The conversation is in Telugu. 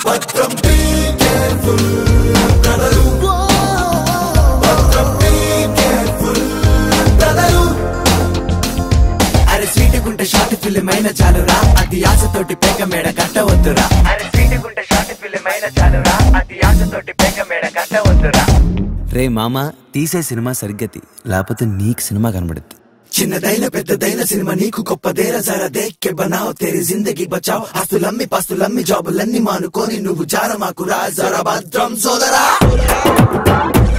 భద్రం be careful, బ్రదరు భద్రం be careful, బ్రదరు అరే స్వీట్ గుంటే షార్ట్ ఫిల్మ్ అయిన చాలురా అది ఆశతోటి పేక మేడ కట్టవద్దురా అరే స్వీట్ గుంటే షార్ట్ ఫిల్మ్ అయిన చాలురా అది ఆశతోటి పేక మేడ కట్టవద్దురా రే మామ తీసే సినిమా సరిగ్గా తీ లేకపోతే నీకు సినిమా కనబడుద్ది చిన్నదైన పెద్దదైన సినిమా నీకు గొప్పదేరా జరా దేక్కే బనావ్ తేరి జిందగీ బచావ్ ఆస్తులమ్మి పాస్తులమ్మి జాబులన్నీ మానుకొని నువ్వు జార మాకు రా జరా భద్రం సోదరా